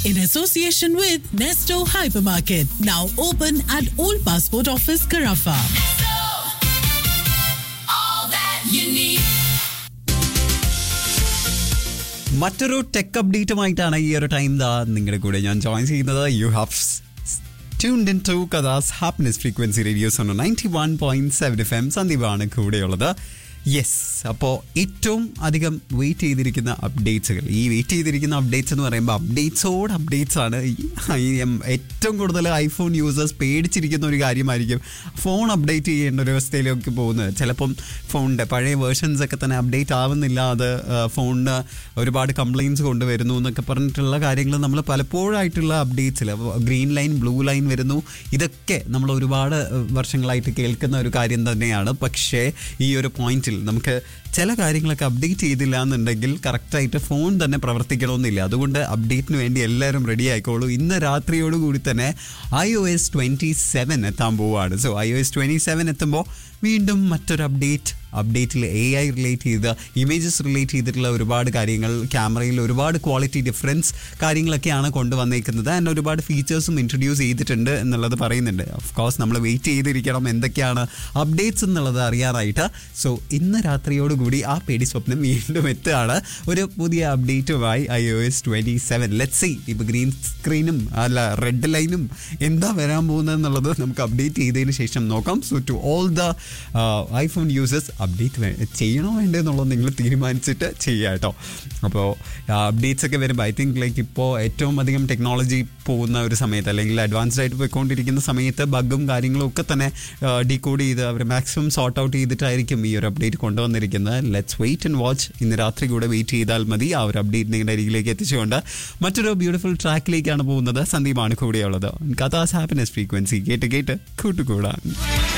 in association with Nesto Hypermarket, now open at Old Passport Office, Carafa. all that you need. മറ്റൊരു tech അപ്ഡേറ്റുമായിട്ടാണ് ഈ ഒരു time ദാ നിങ്ങളുടെ കൂടെ ഞാൻ ജോയിൻ ചെയ്യുന്നത് you have tuned in to കഥാസ് ഹാപ്പിനെസ് ഫ്രീക്വൻസി റേഡിയോസ് ആണ് ninety one point seven F M സന്ദീപാണ് കൂടെയുള്ളത് യെസ് അപ്പോൾ ഏറ്റവും അധികം വെയിറ്റ് ചെയ്തിരിക്കുന്ന അപ്ഡേറ്റ്സുകൾ ഈ വെയിറ്റ് ചെയ്തിരിക്കുന്ന അപ്ഡേറ്റ്സ് എന്ന് പറയുമ്പോൾ അപ്ഡേറ്റ്സോട് അപ്ഡേറ്റ്സ് ആണ് ഈ ഈ എം- ഏറ്റവും കൂടുതൽ ഐഫോൺ യൂസേഴ്സ് പേടിച്ചിരിക്കുന്ന ഒരു കാര്യമായിരിക്കും ഫോൺ അപ്ഡേറ്റ് ചെയ്യേണ്ട ഒരു അവസ്ഥയിലേക്ക് പോകുന്നത് ചിലപ്പം ഫോണിൻ്റെ പഴയ വേർഷൻസ് ഒക്കെ തന്നെ അപ്ഡേറ്റ് ആവുന്നില്ല അത് ആ, ഫോണിന് ഒരുപാട് കംപ്ലയിൻസ് കൊണ്ടുവരുന്നു എന്നൊക്കെ പറഞ്ഞിട്ടുള്ള കാര്യങ്ങൾ നമ്മൾ പലപ്പോഴായിട്ടുള്ള അപ്ഡേറ്റ്സിൽ ഗ്രീൻ ലൈൻ ബ്ലൂ ലൈൻ വരുന്നു ഇതൊക്കെ നമ്മൾ ഒരുപാട് വർഷങ്ങളായിട്ട് കേൾക്കുന്ന ഒരു കാര്യം തന്നെയാണ് പക്ഷേ ഈ ഒരു പോയിന്റിൽ നമുക്ക് ചില കാര്യങ്ങളൊക്കെ അപ്ഡേറ്റ് ചെയ്തില്ല എന്നുണ്ടെങ്കിൽ കറക്റ്റായിട്ട് ഫോൺ തന്നെ പ്രവർത്തിക്കണമെന്നില്ല അതുകൊണ്ട് അപ്ഡേറ്റിന് വേണ്ടി എല്ലാവരും റെഡി ആയിക്കോളൂ ഇന്ന് രാത്രിയോട് കൂടി തന്നെ I O S twenty seven എത്താൻ പോവുകയാണ് so I O S twenty seven എത്തുമ്പോൾ വീണ്ടും മറ്റൊരു അപ്ഡേറ്റ് അപ്ഡേറ്റിൽ എ ഐ റിലേറ്റ് ചെയ്ത ഇമേജസ് റിലേറ്റ് ചെയ്തിട്ടുള്ള ഒരുപാട് കാര്യങ്ങൾ ക്യാമറയിൽ ഒരുപാട് ക്വാളിറ്റി ഡിഫറൻസ് കാര്യങ്ങളൊക്കെയാണ് കൊണ്ടുവന്നേക്കുന്നത് ആൻഡ് ഒരുപാട് ഫീച്ചേഴ്സും ഇൻട്രൊഡ്യൂസ് ചെയ്തിട്ടുണ്ട് എന്നുള്ളത് പറയുന്നുണ്ട് ഓഫ് കോഴ്സ് നമ്മൾ വെയിറ്റ് ചെയ്തിരിക്കണം എന്തൊക്കെയാണ് അപ്ഡേറ്റ്സ് എന്നുള്ളത് അറിയാനായിട്ട് സോ ഇന്ന് രാത്രിയോടുകൂടി ആ പേടി സ്വപ്നം വീണ്ടും എത്തുകയാണ് ഒരു പുതിയ അപ്ഡേറ്റുമായി I O S twenty seven let see ഇപ്പോൾ ഗ്രീൻ സ്ക്രീനും അല്ല റെഡ് ലൈനും എന്താ വരാൻ പോകുന്നത് എന്നുള്ളത് നമുക്ക് അപ്ഡേറ്റ് ചെയ്തതിന് ശേഷം നോക്കാം so to all the iPhone users update ചെയ്യണോ വേണ്ടേ എന്നുള്ളത് നിങ്ങൾ തീരുമാനിച്ചിട്ട് ചെയ്യുക കേട്ടോ അപ്പോൾ അപ്ഡേറ്റ്സ് ഒക്കെ വരുമ്പോൾ ഐ തിങ്ക് ലൈക്ക് ഇപ്പോൾ ഏറ്റവും അധികം ടെക്നോളജി പോകുന്ന ഒരു സമയത്ത് അല്ലെങ്കിൽ അഡ്വാൻസ്ഡ് ആയിട്ട് പോയിക്കൊണ്ടിരിക്കുന്ന സമയത്ത് ബഗും കാര്യങ്ങളും ഒക്കെ തന്നെ ഡീകോഡ് ചെയ്ത് അവർ മാക്സിമം സോർട്ട് ഔട്ട് ചെയ്തിട്ടായിരിക്കും ഈ ഒരു അപ്ഡേറ്റ് കൊണ്ടുവന്നിരിക്കുന്നത് ലെറ്റ്സ് വെയിറ്റ് ആൻഡ് വാച്ച് ഇന്ന് രാത്രി കൂടെ വെയിറ്റ് ചെയ്താൽ മതി ആ ഒരു അപ്ഡേറ്റ് നിങ്ങളുടെ അരികിലേക്ക് എത്തിച്ചുകൊണ്ട് മറ്റൊരു ബ്യൂട്ടിഫുൾ ട്രാക്കിലേക്കാണ് പോകുന്നത് സന്ദീപാണ് കൂടെയുള്ളത് കഥാസ് ഹാപ്പിനെസ് ഫ്രീക്വൻസി കേട്ട് കേട്ട് കൂട്ടുകൂടാൻ